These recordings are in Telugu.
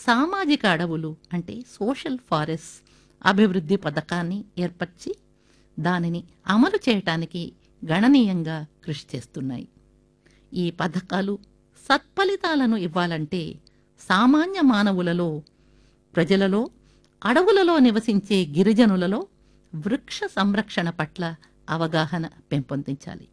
సామాజిక అడవులు అంటే సోషల్ ఫారెస్ట్ అభివృద్ధి పథకాన్ని ఏర్పరిచి దానిని అమలు చేయటానికి గణనీయంగా కృషి చేస్తున్నాయి ఈ పథకాలు సత్ఫలితాలను ఇవ్వాలంటే సామాన్య మానవులలో ప్రజలలో అడవులలో నివసించే గిరిజనులలో వృక్ష సంరక్షణ పట్ల అవగాహన పెంపొందించాలి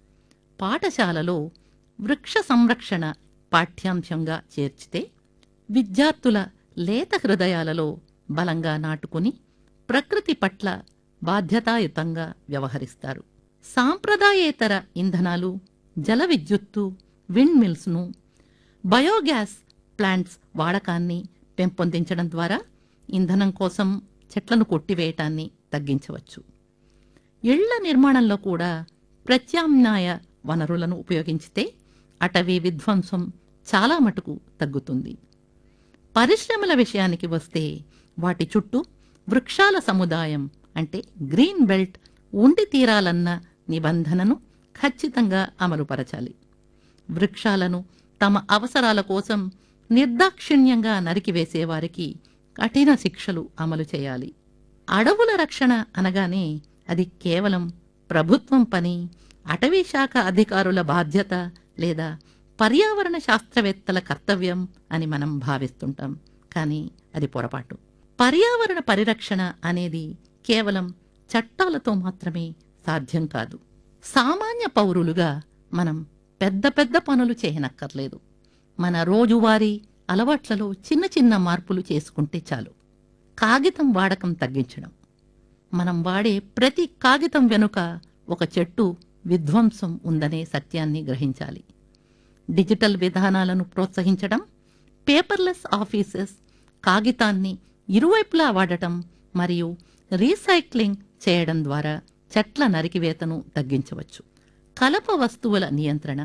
పాఠశాలలో వృక్ష సంరక్షణ పాఠ్యాంశంగా చేర్చితే విద్యార్థుల లేత హృదయాలలో బలంగా నాటుకుని ప్రకృతి పట్ల బాధ్యతాయుతంగా వ్యవహరిస్తారు సాంప్రదాయేతర ఇంధనాలు జల విద్యుత్తు విండ్ మిల్స్ను బయోగ్యాస్ ప్లాంట్స్ వాడకాన్ని పెంపొందించడం ద్వారా ఇంధనం కోసం చెట్లను కొట్టివేయటాన్ని తగ్గించవచ్చు ఇళ్ల నిర్మాణంలో కూడా ప్రత్యామ్నాయ వనరులను ఉపయోగించితే అటవీ విధ్వంసం చాలా మటుకు తగ్గుతుంది పరిశ్రమల విషయానికి వస్తే వాటి చుట్టూ వృక్షాల సముదాయం అంటే గ్రీన్ బెల్ట్ ఉండి తీరాలన్న నిబంధనను ఖచ్చితంగా అమలుపరచాలి వృక్షాలను తమ అవసరాల కోసం నిర్దాక్షిణ్యంగా నరికివేసే వారికి కఠిన శిక్షలు అమలు చేయాలి అడవుల రక్షణ అనగానే అది కేవలం ప్రభుత్వం పని అటవీ శాఖ అధికారుల బాధ్యత లేదా పర్యావరణ శాస్త్రవేత్తల కర్తవ్యం అని మనం భావిస్తుంటాం కానీ అది పొరపాటు పర్యావరణ పరిరక్షణ అనేది కేవలం చట్టాలతో మాత్రమే సాధ్యం కాదు సామాన్య పౌరులుగా మనం పెద్ద పెద్ద పనులు చేయనక్కర్లేదు మన రోజువారీ అలవాట్లలో చిన్న చిన్న మార్పులు చేసుకుంటే చాలు కాగితం వాడకం తగ్గించడం మనం వాడే ప్రతి కాగితం వెనుక ఒక చెట్టు విధ్వంసం ఉందనే సత్యాన్ని గ్రహించాలి డిజిటల్ విధానాలను ప్రోత్సహించడం పేపర్లెస్ ఆఫీసెస్ కాగితాన్ని ఇరువైపులా వాడటం మరియు రీసైక్లింగ్ చేయడం ద్వారా చెట్ల నరికివేతను తగ్గించవచ్చు కలప వస్తువుల నియంత్రణ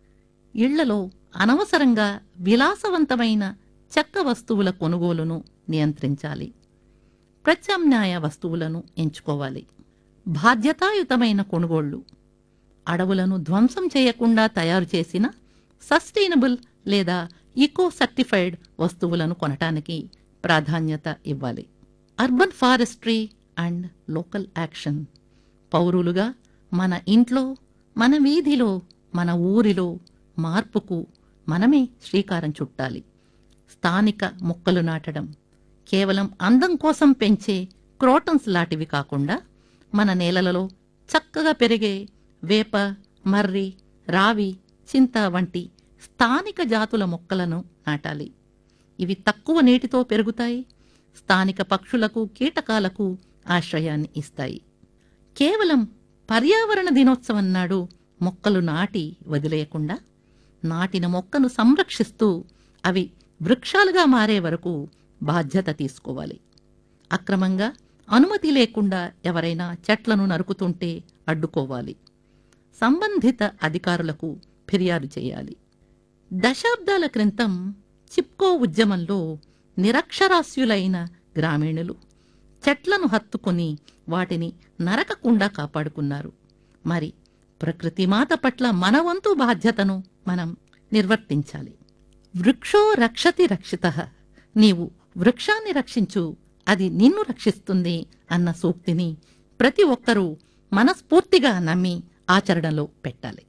ఇళ్లలో అనవసరంగా విలాసవంతమైన చెక్క వస్తువుల కొనుగోలును నియంత్రించాలి ప్రత్యామ్నాయ వస్తువులను ఎంచుకోవాలి బాధ్యతాయుతమైన కొనుగోళ్లు అడవులను ధ్వంసం చేయకుండా తయారు చేసిన సస్టైనబుల్ లేదా ఈకో సర్టిఫైడ్ వస్తువులను కొనటానికి ప్రాధాన్యత ఇవ్వాలి urban forestry and local action పౌరులుగా మన ఇంట్లో మన వీధిలో మన ఊరిలో మార్పుకు మనమే శ్రీకారం చుట్టాలి స్థానిక మొక్కలు నాటడం కేవలం అందం కోసం పెంచే క్రోటన్స్ లాంటివి కాకుండా మన నేలలలో చక్కగా పెరిగే వేప మర్రి రావి చింత వంటి స్థానిక జాతుల మొక్కలను నాటాలి ఇవి తక్కువ నీటితో పెరుగుతాయి స్థానిక పక్షులకు కీటకాలకు ఆశ్రయాన్ని ఇస్తాయి కేవలం పర్యావరణ దినోత్సవం నాడు మొక్కలు నాటి వదిలేయకుండా నాటిన మొక్కను సంరక్షిస్తూ అవి వృక్షాలుగా మారే వరకు బాధ్యత తీసుకోవాలి అక్రమంగా అనుమతి లేకుండా ఎవరైనా చెట్లను నరుకుతుంటే అడ్డుకోవాలి సంబంధిత అధికారులకు ఫిర్యాదు చేయాలి దశాబ్దాల క్రితం చిప్కో ఉద్యమంలో నిరక్షరాస్యులైన గ్రామీణులు చెట్లను హత్తుకుని వాటిని నరకకుండా కాపాడుకున్నారు మరి ప్రకృతి మాత పట్ల మన వంతు బాధ్యతను మనం నిర్వర్తించాలి వృక్షో రక్షతి రక్షిత నీవు వృక్షాన్ని రక్షించు అది నిన్ను రక్షిస్తుంది అన్న సూక్తిని ప్రతి ఒక్కరూ మనస్ఫూర్తిగా నమ్మి ఆచరణలో పెట్టాలి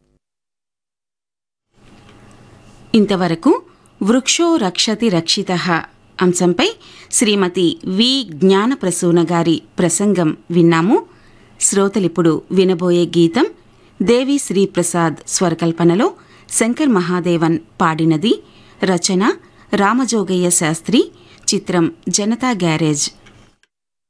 ఇంతవరకు వృక్షో రక్షతి రక్షిత అంశంపై శ్రీమతి వి జ్ఞానప్రసూన గారి ప్రసంగం విన్నాము శ్రోతలిప్పుడు వినబోయే గీతం దేవి శ్రీప్రసాద్ స్వరకల్పనలో శంకర్ మహాదేవన్ పాడినది రచన రామజోగయ్య శాస్త్రి చిత్రం జనతా గ్యారేజ్